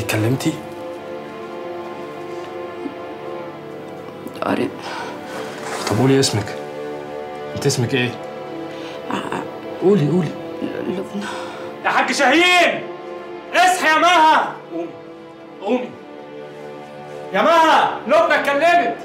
اتكلمتي طارق طب قولي اسمك انت اسمك ايه قولي قولي لبنى يا حاج شاهين اصحي يا مها قومي قومي يا مها لبنى اتكلمت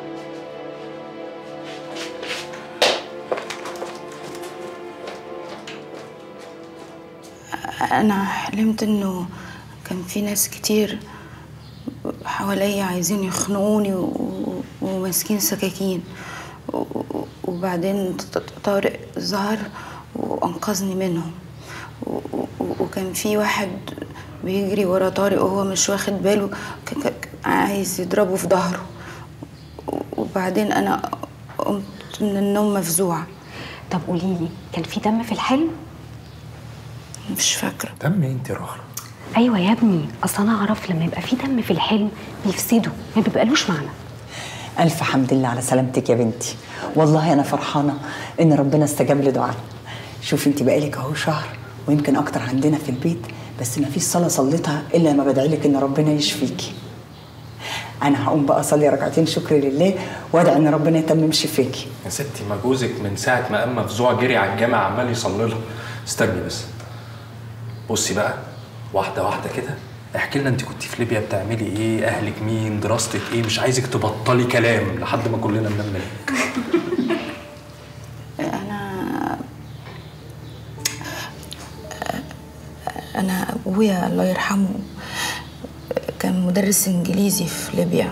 انا حلمت انه كان في ناس كتير حواليا عايزين يخنقوني و- و- وماسكين سكاكين و- و- وبعدين ط- ط- طارق ظهر وانقذني منهم و- و- وكان في واحد بيجري ورا طارق وهو مش واخد باله ك- ك- عايز يضربه في ظهره وبعدين انا قمت من النوم مفزوعه طب قولي لي كان في دم في الحلم مش فاكره دم انت يا رخرة ايوه يا ابني اصل انا اعرف لما يبقى في دم في الحلم بيفسده ما بيبقالوش معنى ألف حمد لله على سلامتك يا بنتي والله أنا فرحانة إن ربنا استجاب لدعائنا شوفي أنت بقالك أهو شهر ويمكن أكتر عندنا في البيت بس ما فيش صلاة صليتها إلا لما بدعي لك إن ربنا يشفيكي أنا هقوم بقى أصلي ركعتين شكر لله وأدعي إن ربنا يتمم شفاكي يا ستي ما جوزك من ساعة ما قام مفزوع جري على الجامع عمال يصلي لها استني بس بصي بقى واحدة واحدة كده احكي لنا انت كنت في ليبيا بتعملي ايه اهلك مين دراستك ايه مش عايزك تبطلي كلام لحد ما كلنا ننام منك انا انا ابويا الله يرحمه كان مدرس انجليزي في ليبيا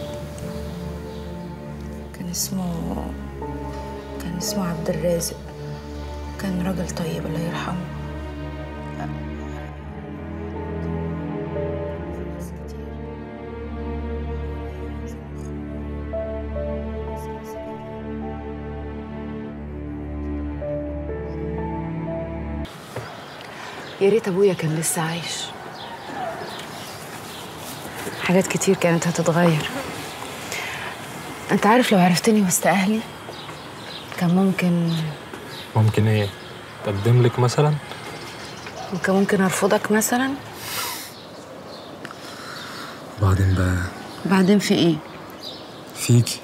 كان اسمه كان اسمه عبد الرازق كان راجل طيب الله يرحمه يا ريت ابويا كان لسه عايش حاجات كتير كانت هتتغير انت عارف لو عرفتني وسط اهلي كان ممكن ممكن ايه تقدم لك مثلا كان ممكن ارفضك مثلا بعدين بقى بعدين في ايه فيكي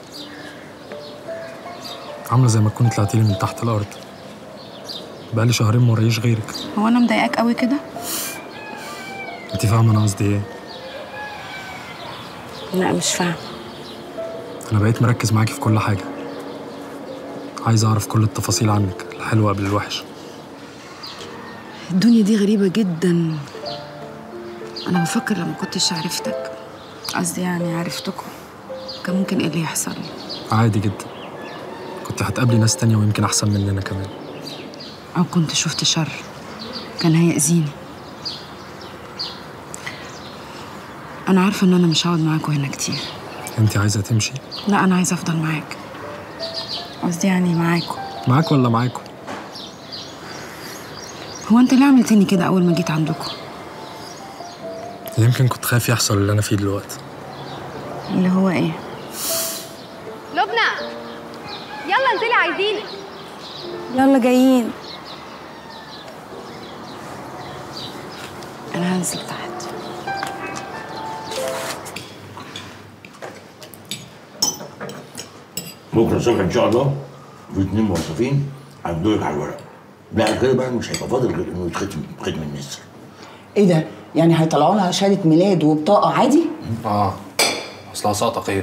عاملة زي ما تكوني طلعتي لي من تحت الأرض بقالي شهرين ما وريش غيرك هو انا مضايقاك قوي كده انت فاهمة أنا قصدي ايه لا مش فاهم أنا بقيت مركز معاكي في كل حاجة عايز أعرف كل التفاصيل عنك الحلو قبل الوحش الدنيا دي غريبة جدا أنا بفكر لما كنتش عرفتك قصدي يعني عرفتكم كان ممكن إيه اللي يحصل لي عادي جدا كنت هتقابلي ناس تانية ويمكن أحسن مننا كمان أو كنت شفت شر كان هيأذيني أنا عارفة إن أنا مش هقعد معاكوا هنا كتير انت عايزة تمشي لا أنا عايزة أفضل معاك قصدي يعني معاكوا معاك ولا معاكم هو أنت ليه عملتني كده أول ما جيت عندكم يمكن كنت خايف يحصل اللي أنا فيه دلوقتي اللي هو إيه لبنى يلا انزلي عايزينك يلا جايين أنا هنزل تحت بكره الصبح ان شاء الله في اتنين موظفين هيدورك على الورق بعد كده بقى مش هيبقى فاضل غير انه يتختم ختم النسر إيه ده؟ يعني هيطلعوا لها شهادة ميلاد وبطاقة عادي؟ اه اصلها ساقطة قيد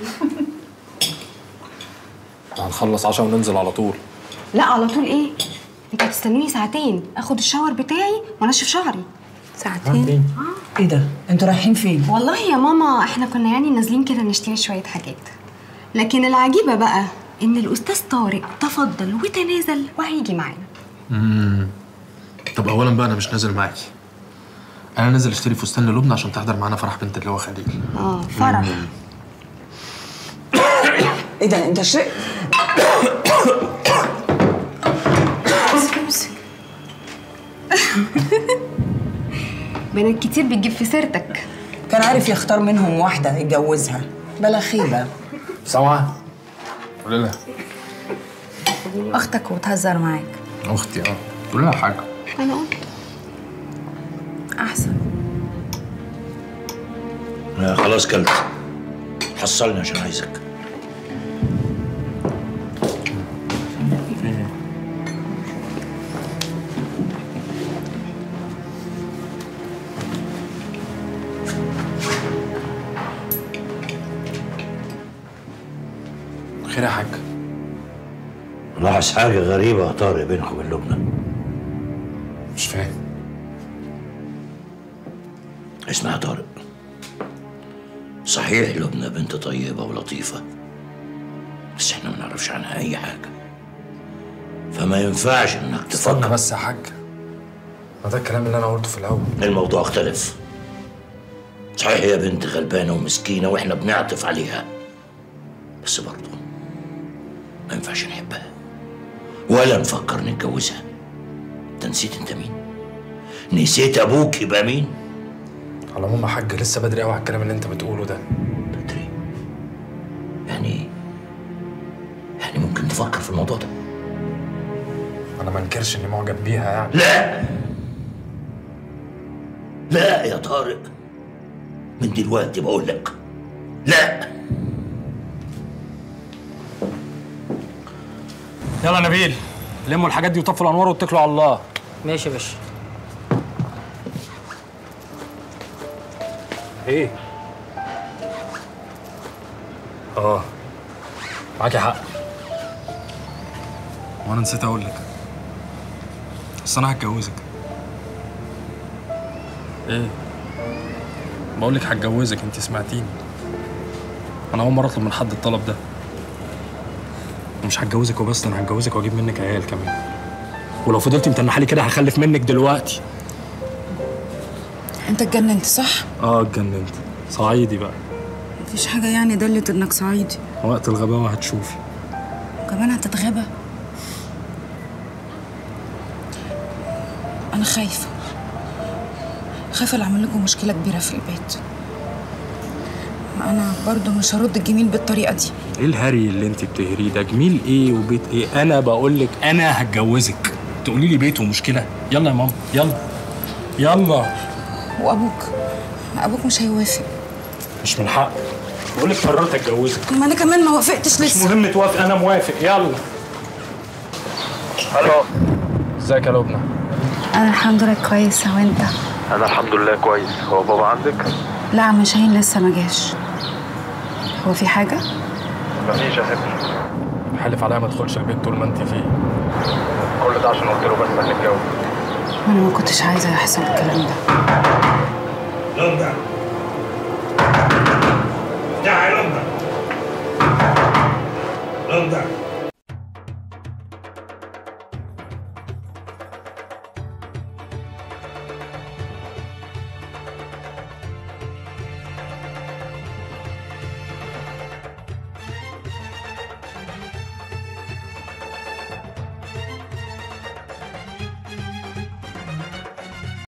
هنخلص عشاء وننزل على طول لا على طول ايه انت هتستنوني ساعتين اخد الشاور بتاعي وانشف شعري ساعتين إيه ده؟ أنتوا رايحين فين؟ والله يا ماما احنا كنا يعني نازلين كده نشتري شويه حاجات لكن العجيبه بقى ان الاستاذ طارق تفضل وتنازل وهيجي معانا طب اولا بقى انا مش نازل معاكي انا نازل اشتري فستان للبنى عشان تحضر معانا فرح بنت اللي هو خليل اه فرح إيه ده؟ أنت شرقت؟ بنات كتير بتجيب في سيرتك كان عارف يختار منهم واحدة يتجوزها بلا خيبة سامعة؟ قولي لها أختك وبتهزر معاك اختي اه قولي لها حاجة انا قلت أحسن خلاص كلت حصلني عشان عايزك خير يا حاج لاحظ حاجة غريبة يا طارق بينك وبين لبنى مش فاهم اسمع يا طارق صحيح لبنى بنت طيبة ولطيفة بس احنا ما نعرفش عنها أي حاجة فما ينفعش انك استنى تفكر بس يا حاج ما ده الكلام اللي انا قلته في الاول الموضوع اختلف صحيح هي بنت غلبانة ومسكينة واحنا بنعطف عليها بس برضه ما ينفعش نحبها ولا نفكر نتجوزها انت نسيت انت مين نسيت ابوك يبقى مين على العموم يا حاج لسه بدري قوي على الكلام اللي انت بتقوله ده بدري يعني يعني ممكن تفكر في الموضوع ده انا ما انكرش اني معجب بيها يعني لا لا يا طارق من دلوقتي بقول لك لا يلا يا نبيل لموا الحاجات دي وطفوا الانوار واتكلوا على الله ماشي يا باشا ايه اه معاكي حق وانا نسيت اقول لك بس انا هتجوزك ايه بقول لك هتجوزك انت سمعتيني انا اول مره اطلب من حد الطلب ده ومش هتجوزك وبس انا هتجوزك واجيب منك عيال كمان ولو فضلتي متنحلي كده هخلف منك دلوقتي انت اتجننت صح؟ اه اتجننت صعيدي بقى مفيش حاجة يعني دلت انك صعيدي وقت الغباوة هتشوفي وكمان هتتغابى انا خايفة خايفة اللي اعمل لكم مشكلة كبيرة في البيت انا برضو مش هرد الجميل بالطريقة دي ايه الهري اللي انت بتهريه ده جميل ايه وبيت ايه انا بقول لك انا هتجوزك تقولي لي بيت ومشكله يلا يا ماما يلا يلا وابوك ابوك مش هيوافق مش من حقك بقول لك قررت اتجوزك ما انا كمان ما وافقتش مش لسه مهم توافق انا موافق يلا الو ازيك يا لبنى انا الحمد لله كويسة وانت انا الحمد لله كويس هو بابا عندك لا عم شاهين لسه ما جاش هو في حاجة؟ مفيش يا ستي حلف عليا ما ادخلش البيت طول ما انت فيه كل ده عشان قلت له بس هنتجوز وانا ما كنتش عايزة يحصل الكلام ده لبنى تعال لبنى لبنى